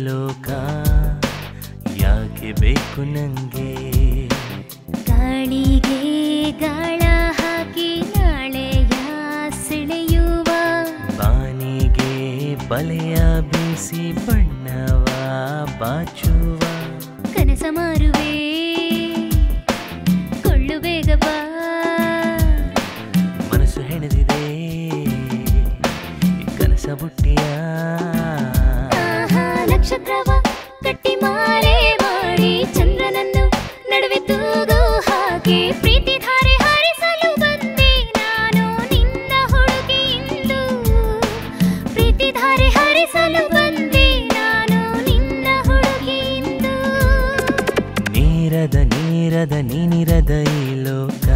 ಲೋಕ ಯಾಕೆ ಬೇಕು ನಂಗೆ ಗಾಳಿಗೆ ಗಾಳ ಹಾಕಿ ನಾಳೆಯ ಸೆಳೆಯುವ ಬಾನಿಗೆ ಬಲೆಯ ಬೀಸಿ ಬಣ್ಣವ ಬಾಚುವ ಕನಸ ಮಾರುವೆ ಕೊಳ್ಳು ಬೇಗ ಬಾ ಮನಸ್ಸು ಹೆಣೆದಿದೆ ಕನಸ ಬುಟ್ಟಿಯ ಆಹಾ, ನಕ್ಷತ್ರವ ಕಟ್ಟಿ ಮಾಲೆ ಮಾಡಿ ಚಂದ್ರನನ್ನು ನಡುವೆ ತೂಗು ಹಾಕಿ ಪ್ರೀತಿ ಧಾರೆ ಹಾರಿಸಲು ಬಂದೆ ನಾನು ನಿನ್ನ ಹುಡುಗಿ ಇಂದು ಪ್ರೀತಿ ಧಾರೆ ಹಾರಿಸಲು ಬಂದೆ ನಾನು ನಿನ್ನ ಹುಡುಗಿ ಇಂದು ನೀರದ ನೀರದ ನೀನಿರದ ಈ ಲೋಕ